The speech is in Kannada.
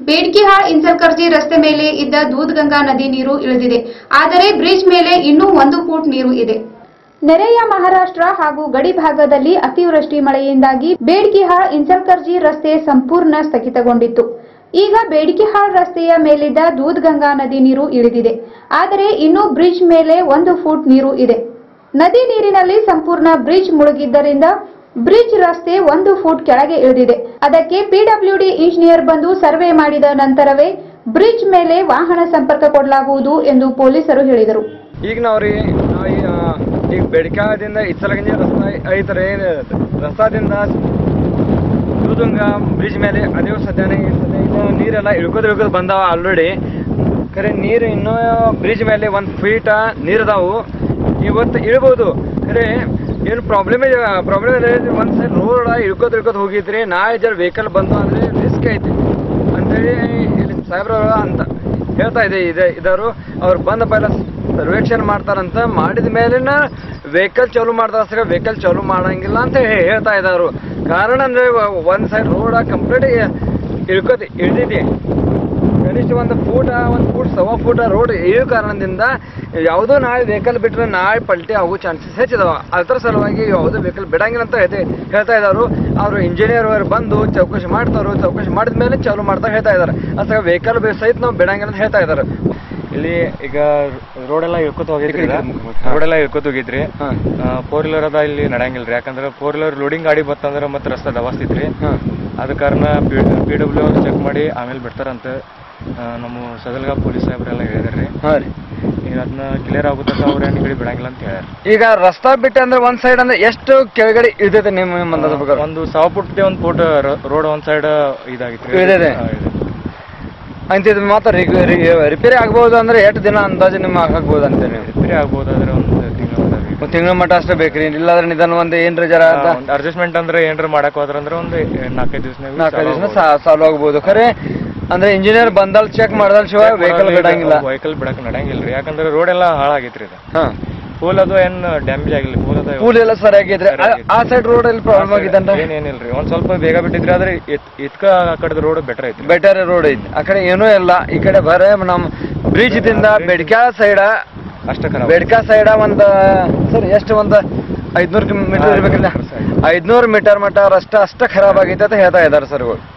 ಬೇಡ್ಕಿಹಾಳ್ ಇನ್ಸಲ್ಕರ್ಜಿ ರಸ್ತೆ ಮೇಲೆ ಇದ್ದ ದೂದ್ಗಂಗಾ ನದಿ ನೀರು ಇಳಿದಿದೆ ಆದರೆ ಬ್ರಿಡ್ಜ್ ಮೇಲೆ ಇನ್ನೂ ಒಂದು ಫೂಟ್ ನೀರು ಇದೆ ನೆರೆಯ ಮಹಾರಾಷ್ಟ್ರ ಹಾಗೂ ಗಡಿ ಭಾಗದಲ್ಲಿ ಅತಿವೃಷ್ಟಿ ಮಳೆಯಿಂದಾಗಿ ಬೇಡ್ಕಿಹಾಳ್ ಇನ್ಸಲ್ಕರ್ಜಿ ರಸ್ತೆ ಸಂಪೂರ್ಣ ಸ್ಥಗಿತಗೊಂಡಿತ್ತು ಈಗ ಬೇಡಿಕೆಹಾಳ್ ರಸ್ತೆಯ ಮೇಲಿದ್ದ ದೂದ್ಗಂಗಾ ನದಿ ನೀರು ಇಳಿದಿದೆ ಆದರೆ ಇನ್ನೂ ಬ್ರಿಡ್ಜ್ ಮೇಲೆ ಒಂದು ಫೂಟ್ ನೀರು ಇದೆ ನದಿ ನೀರಿನಲ್ಲಿ ಸಂಪೂರ್ಣ ಬ್ರಿಡ್ಜ್ ಮುಳುಗಿದ್ದರಿಂದ ಬ್ರಿಡ್ಜ್ ರಸ್ತೆ ಒಂದು ಫೂಟ್ ಕೆಳಗೆ ಇಳಿದಿದೆ ಅದಕ್ಕೆ ಪಿಡಬ್ಲ್ಯೂಡಿ ಇಂಜಿನಿಯರ್ ಬಂದು ಸರ್ವೆ ಮಾಡಿದ ನಂತರವೇ ಬ್ರಿಡ್ಜ್ ಮೇಲೆ ವಾಹನ ಸಂಪರ್ಕ ಕೊಡಲಾಗುವುದು ಎಂದು ಪೊಲೀಸರು ಹೇಳಿದರು ಈಗ ನಾವ್ರಿ ನಾವ್ ಈ, ಆ, ಈಗ ಬೆಡ್ಕಾದಿಂದ ಇಚ್ಚಲಗಂಜಿ ರಸ್ತೆ ಐತ್ರಿ ರಸ್ತಾದಿಂದ ದೂದಂಗ ಬ್ರಿಡ್ಜ್ ಮೇಲೆ ಅದೇ ಸದ್ಯನೇ ಈ ಸದ್ಯ ಇದು ನೀರೆಲ್ಲ ಇಳ್ಕೋದ್ ಇಳ್ಕೋದ್ ಬಂದಾವ ಆಲ್ರೆಡಿ ಖರೆ ನೀರು ಇನ್ನೂ ಬ್ರಿಡ್ಜ್ ಮೇಲೆ ಒಂದು ಫೀಟ ನೀರದಾವು ಇವತ್ತು ಇಳ್ಬೋದು ಖರೆ ಏನು ಪ್ರಾಬ್ಲಮ್ ಇದೆ ಪ್ರಾಬ್ಲಮ್ ಇದೆ ಒಂದು ಸೈಡ್ ರೋಡ್ ಇಳ್ಕೋದ್ ಇಳ್ಕೋದ್ ಹೋಗಿದ್ರಿ ನಾಳೆ ಜರ ವೆಹಿಕಲ್ ಬಂದು ಅಂದ್ರೆ ರಿಸ್ಕ್ ಐತಿ ಅಂತೇಳಿ ಇಲ್ಲಿ ಸಾಹೇಬ್ರವ್ರು ಅಂತ ಹೇಳ್ತಾ ಇದೆ ಇದೆ ಇದಾರು ಅವ್ರು ಬಂದ ಪೈಲ ಸರ್ವೇಕ್ಷಣೆ ಮಾಡ್ತಾರಂತ ಮಾಡಿದ ಮೇಲಿನ ವೆಹಿಕಲ್ ಚಾಲು ಮಾಡ್ತಾರ ಅಷ್ಟೇ ವೆಹಿಕಲ್ ಚಾಲು ಮಾಡಂಗಿಲ್ಲ ಅಂತ ಹೇ- ಹೇಳ್ತಾ ಇದ್ದಾರು ಕಾರಣ ಅಂದ್ರೆ ವ- ಒಂದ್ ಸೈಡ್ ರೋಡ್ ಕಂಪ್ಲೀಟ್ ಇಳ್ಕೋತಿ ಇಳ್ದಿದೆ ಕನಿಷ್ಠ ಒಂದು ಫೂಟ ಒಂದು ಫೂಟ್ ಸವಾ ಫೂಟ ರೋಡ್ ಇಳಿಯೋ ಕಾರಣದಿಂದ ಯಾವುದೋ ನಾಳೆ ವೆಹಿಕಲ್ ಬಿಟ್ಟರೆ ನಾಳೆ ಪಲ್ಟಿ ಆಗೋ ಚಾನ್ಸಸ್ ಹೆಚ್ಚಿದಾವ ಅದ್ರ ಸಲುವಾಗಿ ಯಾವುದೋ ವೆಹಿಕಲ್ ಬಿಡಂಗಿಲ್ಲ ಅಂತ ಹೇಳ್ತಿ ಹೇಳ್ತಾ ಇದ್ದಾರೆ ಅವರು ಇಂಜಿನಿಯರ್ ಅವರು ಬಂದು ಚೌಕಶಿ ಮಾಡ್ತಾರೋ ಚೌಕಶಿ ಮಾಡಿದ ಮೇಲೆ ಚಾಲು ಮಾಡ್ತಾ ಹೇಳ್ತಾ ಇದ್ದಾರೆ ಅಷ್ಟೇ ವೆಹಿಕಲ್ ಸಹಿತ ನಾವು ಬಿಡಂಗಿಲ್ಲ ಅಂತ ಹೇಳ್ತಾ ಇದ್ದಾರೆ ಇಲ್ಲಿ ಈಗ ರೋಡ್ ಎಲ್ಲ ಇಳ್ಕೊತ ಹೋಗಿದ್ರಿ ಈ ಕಡೆ ಹಾ. ರೋಡ್ ಎಲ್ಲ ಇಳ್ಕೊತ ಹೋಗಿದ್ರಿ ಹಾಂ ಫೋರ್ ವೀಲರ್ ಅದ ಇಲ್ಲಿ ನಡೆಯಂಗಿಲ್ರಿ ಯಾಕಂದ್ರೆ ಫೋರ್ ವೀಲರ್ ಲೋಡಿಂಗ್ ಗಾಡಿ ಬತ್ತಂದ್ರೆ ಮತ್ತೆ ರಸ್ತೆ ದವಾಸ್ತಿತ್ರಿ ಹಾಂ ಅದ ಕಾರಣ ಪಿ ಡಬ್ಲ್ಯೂ ಅವ್ರು ಚೆಕ್ ಮಾಡಿ ಆಮೇಲೆ ಬಿಡ್ತಾರಂತ ಆ, ನಮ್ಮ ಸದಲ್ಗ ಪೊಲೀಸ್ ಸಾಹೇಬ್ರೆಲ್ಲ ಹೇಳಿದಾರ್ರಿ ಹಾಂ ರೀ ಈಗ ಅದನ್ನ ಕ್ಲಿಯರ್ ಆಗುತ್ತ ಅವ್ರ ಏನು ಕಡೆ ಬಿಡಂಗಿಲ್ಲ ಅಂತ ಹೇಳ್ಯಾರ ಈಗ ರಸ್ತಾ ಬಿಟ್ಟೆ ಅಂದ್ರೆ ಒಂದ್ ಸೈಡ್ ಅಂದ್ರೆ ಎಷ್ಟು ಕೆಳಗಡೆ ಇರ್ತೈತೆ ನಿಮ್ಮ ಮಂದದ ಪ್ರಕಾರ ಒಂದು ಸಾವ ಫುಟ್ ಒಂದು ಫುಟ್ ರೋಡ್ ಒಂದ್ ಸೈಡ್ ಇದಾಗಿತ್ರಿ ಇಳಿದಿದೆ. ಹಾ, ಇದೆ. ಅಂತ ಇದು ಮಾತ್ರ ರಿಪೇರಿ ಆಗ್ಬೋದು ಅಂದ್ರೆ ಎಷ್ಟು ದಿನ ಅಂದಾಜು ನಿಮ್ಮ ಹಾಕ್ಬೋದು ಅಂತ ನೀವು ರಿಪೇರಿ ಆಗ್ಬೋದಾದ್ರೆ ಒಂದು ತಿಂಗಳು ಒಂದು ತಿಂಗಳ ಮಟ್ಟ ಅಷ್ಟೇ ಬೇಕ್ರಿ ಇಲ್ಲಾಂದ್ರೆ ನಿಧಾನ ಒಂದು ಏನ್ರ ಜರ ಅಂತ ಅಡ್ಜಸ್ಟ್ಮೆಂಟ್ ಅಂದ್ರೆ ಏನ್ರ ಮಾಡಕ್ ಹೋದ್ರ ಅಂದ್ರೆ ಒಂದು ನಾಲ್ಕೈದು ದಿವಸ ನಾಲ್ಕೈದು ದಿವಸ ಸಾಲ್ವ್ ಆಗ್ಬೋದು ಖರೆ ಅಂದ್ರೆ ಇಂಜಿನಿಯರ್ ಬಂದಲ್ ಚೆಕ್ ಮಾಡ್ದಲ್ ಶಿವ ವೆಹಿಕಲ್ ಬಿಡಂಗಿಲ್ಲ ವೆಹಿಕಲ್ ಬಿಡಕ್ ನಡೆಯಂಗಿಲ್ರಿ ಯಾಕಂದ್ರೆ ರೋಡ್ ಎಲ್ಲ ಹಾಳಾಗೈತ್ರಿ ಇದು ಹಾ ಪೂಲ್ ಅದು ಏನ್ ಡ್ಯಾಮೇಜ್ ಆಗಿಲ್ಲ ಪೂಲ್ ಅದು ಪೂಲ್ ಎಲ್ಲ ಸರಿಯಾಗಿದ್ರೆ ಆ- ಆ ಸೈಡ್ ರೋಡ್ ಅಲ್ಲಿ ಪ್ರಾಬ್ಲಮ್ ಆಗಿದೆ ಅಂತ ಏನೇನಿಲ್ರಿ ಒಂದ್ ಸ್ವಲ್ಪ ಬೇಗ ಬಿಟ್ಟಿದ್ರಿ ಆದ್ರೆ ಇತ್- ಇದ್ಕ ಆ ಕಡೆದ ರೋಡ್ ಬೆಟರ್ ಐತ್ರಿ ಬೆಟರ್ ರೋಡ್ ಐತಿ ಆ ಕಡೆ ಏನೂ ಇಲ್ಲ ಈ ಕಡೆ ಬರೇ ನಮ್ ಬ್ರಿಡ್ಜ್ ದಿಂದ ಬೆಡ್ಕ್ಯಾ ಸೈಡ ಅಷ್ಟ ಖರಾಬ್ ಬೆಡ್ಕಾ ಸೈಡ ಒಂದ್ ಸರ್ ಎಷ್ಟು ಒಂದ್ ಐದ್ನೂರು ಮೀಟರ್ ಇರ್ಬೇಕಿಲ್ಲ ಐದ್ನೂರು ಮೀಟರ್ ಮಟ್ಟ ಅಷ್ಟ ಅಷ್ಟ ಖರಾಬ್ ಆಗೈತೆ ಅಂತ ಹೇಳ್ತಾ ಇದಾರೆ ಸರ್ಗಳು